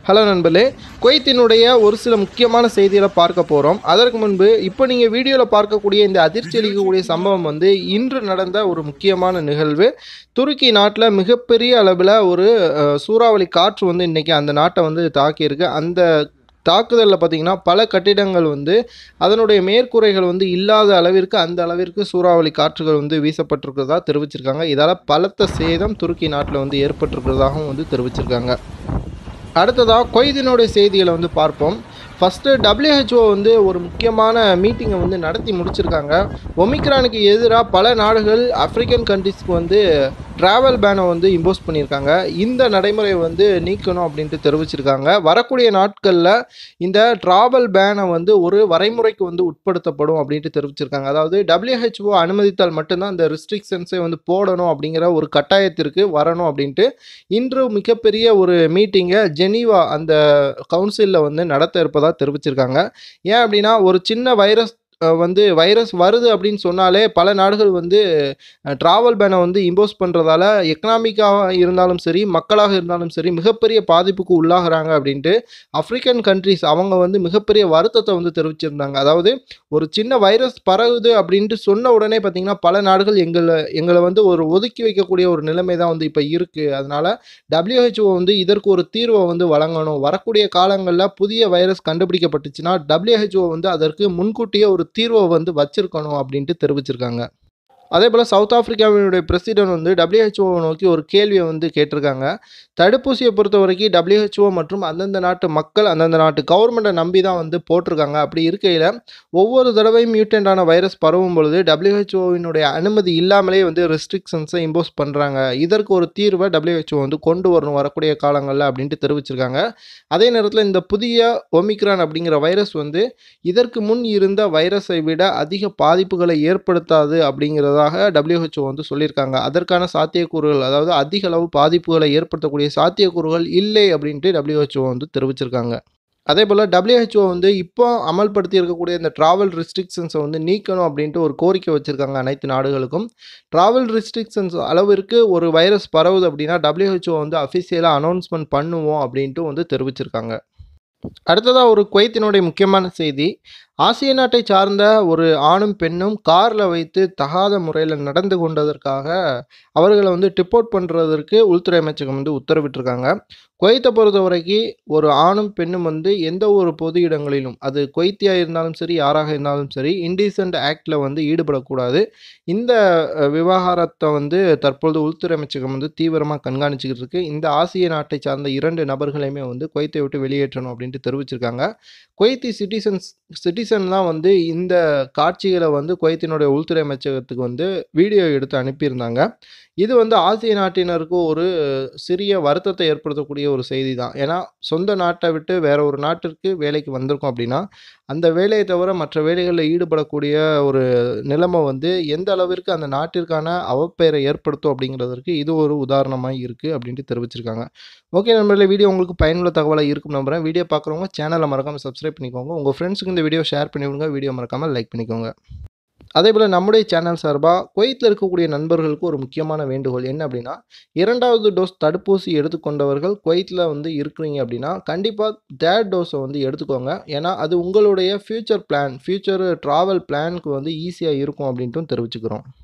hello நண்பர்களே குவைத்தினுடைய ஒரு சில முக்கியமான செய்திகளை பார்க்க போகிறோம் அதற்கு முன்பு இப்போ நீங்கள் வீடியோவில் பார்க்கக்கூடிய இந்த அதிர்ச்சி அளிக்கக்கூடிய சம்பவம் வந்து இன்று நடந்த ஒரு முக்கியமான நிகழ்வு துருக்கி நாட்டில் மிகப்பெரிய அளவில் ஒரு அஹ், சூறாவளி காற்று வந்து இன்றைக்கி அந்த நாட்டை வந்து தாக்கியிருக்கு அந்த தாக்குதலில் பார்த்தீங்கன்னா பல கட்டிடங்கள் வந்து அதனுடைய மேற்கூரைகள் வந்து இல்லாத அளவிற்கு அந்த அளவிற்கு சூறாவளி காற்றுகள் வந்து வீசப்பட்டிருக்கிறதா தெரிவிச்சிருக்காங்க இதால் பலத்த சேதம் துருக்கி நாட்டில் வந்து ஏற்பட்டிருக்கிறதாகவும் வந்து தெரிவிச்சிருக்காங்க அடுத்ததாக கொய்தினுடைய செய்திகளை வந்து பார்ப்போம் ஃபஸ்ட்டு WHO வந்து ஒரு முக்கியமான மீட்டிங்கை வந்து நடத்தி முடிச்சிருக்காங்க ஒமிக்ரானுக்கு எதிராக பல நாடுகள் ஆப்பிரிக்கன் கண்ட்ரிஸ்க்கு வந்து ட்ராவல் பேனை வந்து இம்போஸ் பண்ணியிருக்காங்க இந்த நடைமுறையை வந்து நீக்கணும் அப்படின்ட்டு தெரிவிச்சிருக்காங்க வரக்கூடிய நாட்களில் இந்த ட்ராவல் பேனை வந்து ஒரு வரைமுறைக்கு வந்து உட்படுத்தப்படும் அப்படின்ட்டு தெரிவிச்சிருக்காங்க அதாவது WHO அனுமதித்தால் மட்டும்தான் இந்த ரெஸ்ட்ரிக்ஷன்ஸை வந்து போடணும் அப்படிங்கிற ஒரு கட்டாயத்திற்கு வரணும் அப்படின்ட்டு இன்று மிகப்பெரிய ஒரு மீட்டிங்கை ஜெனீவா அந்த கவுன்சிலில் வந்து நடத்த இருப்பதாக தெரிவிச்சிருக்காங்க ஏன் அப்படின்னா ஒரு சின்ன வைரஸ் அஹ், வந்து வைரஸ் வருது அப்படின்னு சொன்னாலே பல நாடுகள் வந்து ட்ராவல் பேனை வந்து இம்போஸ் பண்ணுறதால எக்கனாமிக்காக இருந்தாலும் சரி மக்களாக இருந்தாலும் சரி மிகப்பெரிய பாதிப்புக்கு உள்ளாகிறாங்க அப்படின்ட்டு ஆப்பிரிக்கன் கண்ட்ரிஸ் அவங்க வந்து மிகப்பெரிய வருத்தத்தை வந்து தெரிவிச்சிருந்தாங்க அதாவது ஒரு சின்ன வைரஸ் பரவுது அப்படின்ட்டு சொன்ன உடனே பார்த்தீங்கன்னா பல நாடுகள் எங்களை எங்களை வந்து ஒரு ஒதுக்கி வைக்கக்கூடிய ஒரு நிலைமை தான் வந்து இப்போ இருக்குது அதனால WHO வந்து இதற்கு ஒரு தீர்வை வந்து வழங்கணும் வரக்கூடிய காலங்களில் புதிய வைரஸ் கண்டுபிடிக்கப்பட்டுச்சுன்னா WHO வந்து அதற்கு முன்கூட்டியே ஒரு தீர்வை வந்து வச்சிருக்கணும் அப்படின்ட்டு தெரிவிச்சிருக்காங்க அதே போல் சவுத் ஆப்பிரிக்காவினுடைய பிரசிடென்ட் வந்து WHO வை நோக்கி ஒரு கேள்வியை வந்து கேட்டிருக்காங்க தடுப்பூசியை பொறுத்த வரைக்கும் WHO மற்றும் அந்தந்த நாட்டு மக்கள் அந்தந்த நாட்டு கவர்மெண்ட்டை நம்பி தான் வந்து போட்டிருக்காங்க அப்படி இருக்கையில் ஒவ்வொரு தடவையும் மியூட்டண்டான வைரஸ் பரவும் பொழுது டபிள்யூஹெச்ஓவினுடைய அனுமதி இல்லாமலே வந்து ரெஸ்ட்ரிக்ஷன்ஸை இம்போஸ் பண்ணுறாங்க இதற்கு ஒரு தீர்வை WHO வந்து கொண்டு வரணும் வரக்கூடிய காலங்களில் அப்படின்ட்டு தெரிவிச்சிருக்காங்க அதே நேரத்தில் இந்த புதிய ஒமிக்ரான் அப்படிங்கிற வைரஸ் வந்து இதற்கு முன் இருந்த வைரஸை விட அதிக பாதிப்புகளை ஏற்படுத்தாது அப்படிங்கிறதாக WHO வந்து சொல்லியிருக்காங்க அதற்கான சாத்தியக்கூறுகள் அதாவது அதிக அளவு பாதிப்புகளை ஏற்படுத்தக்கூடிய சாத்தியக்கூறுகள் இல்லை அப்படின்ட்டு WHO வந்து தெரிவிச்சிருக்காங்க அதே போல் WHO வந்து இப்போ அமல்படுத்தி இருக்கக்கூடிய இந்த ட்ராவல் ரெஸ்ட்ரிக்ஷன்ஸை வந்து நீக்கணும் அப்படின்ட்டு ஒரு கோரிக்கை வச்சுருக்காங்க அனைத்து நாடுகளுக்கும் ட்ராவல் ரெஸ்ட்ரிக்ஷன்ஸ் அளவிற்கு ஒரு வைரஸ் பரவுது அப்படின்னா WHO வந்து அஃபிஷியலாக அனௌன்ஸ்மெண்ட் பண்ணுவோம் அப்படின்ட்டு வந்து தெரிவிச்சிருக்காங்க அடுத்ததாக ஒரு குவைத்தினுடைய முக்கியமான செய்தி ஆசிய நாட்டை சார்ந்த ஒரு ஆணும் பெண்ணும் காரில் வைத்து தகாத முறையில் நடந்து கொண்டதற்காக அவர்களை வந்து டிப்போர்ட் பண்ணுறதற்கு உள்துறை அமைச்சகம் வந்து உத்தரவிட்டிருக்காங்க குவைத்தை பொறுத்த வரைக்கும் ஒரு ஆணும் பெண்ணும் வந்து எந்த ஒரு பொது இடங்களிலும் அது குவைத்தியாக இருந்தாலும் சரி யாராக இருந்தாலும் சரி இன்டீசென்ட் ஆக்டில் வந்து ஈடுபடக்கூடாது இந்த அஹ், விவகாரத்தை வந்து தற்பொழுது உள்துறை அமைச்சகம் வந்து தீவிரமாக கண்காணிச்சுக்கிட்டு இருக்கு இந்த ஆசிய நாட்டை சார்ந்த இரண்டு நபர்களையுமே வந்து குவைத்தை விட்டு வெளியேற்றணும் அப்படின்ட்டு தெரிவிச்சிருக்காங்க குவைத்தி சிட்டிசன்ஸ் சிட்டிசன் தான் வந்து இந்த காட்சிகளை வந்து குவைத்தினுடைய உள்துறை அமைச்சகத்துக்கு வந்து வீடியோ எடுத்து அனுப்பியிருந்தாங்க இது வந்து ஆசிய நாட்டினருக்கு ஒரு சிறிய வருத்தத்தை ஏற்படுத்தக்கூடிய ஒரு செய்தி தான் ஏன்னா சொந்த நாட்டை விட்டு வேற ஒரு நாட்டிற்கு வேலைக்கு வந்திருக்கோம் அப்படின்னா அந்த வேலையை தவிர மற்ற வேலைகளில் ஈடுபடக்கூடிய ஒரு நிலைமை வந்து எந்த அளவிற்கு அந்த நாட்டிற்கான அவப்பெயரை ஏற்படுத்தும் அப்படிங்கிறதற்கு இது ஒரு உதாரணமாக இருக்குது அப்படின்ட்டு தெரிவிச்சிருக்காங்க ஓகே நண்பர்களே வீடியோ உங்களுக்கு பயனுள்ள தகவலாக இருக்கும் நம்புறேன் வீடியோ பார்க்குறவங்க சேனலை மறக்காமல் சப்ஸ்கிரைப் பண்ணிக்கோங்க உங்கள் ஃப்ரெண்ட்ஸுக்கு இந்த வீடியோ ஷேர் பண்ணி விடுங்க வீடியோ மறக்காமல் லைக் பண்ணிக்கோங்க அதே போல் நம்முடைய சேனல் சார்பாக குவைத்தில் இருக்கக்கூடிய நண்பர்களுக்கு ஒரு முக்கியமான வேண்டுகோள் என்ன அப்படின்னா இரண்டாவது டோஸ் தடுப்பூசி எடுத்துக்கொண்டவர்கள் குவைத்தில் வந்து இருக்கிறீங்க அப்படின்னா கண்டிப்பாக தேர்ட் டோஸை வந்து எடுத்துக்கோங்க ஏன்னா அது உங்களுடைய ஃப்யூச்சர் பிளான் ஃப்யூச்சர் ட்ராவல் பிளானுக்கு வந்து ஈஸியாக இருக்கும் அப்படின்ட்டும் தெரிவிச்சுக்கிறோம்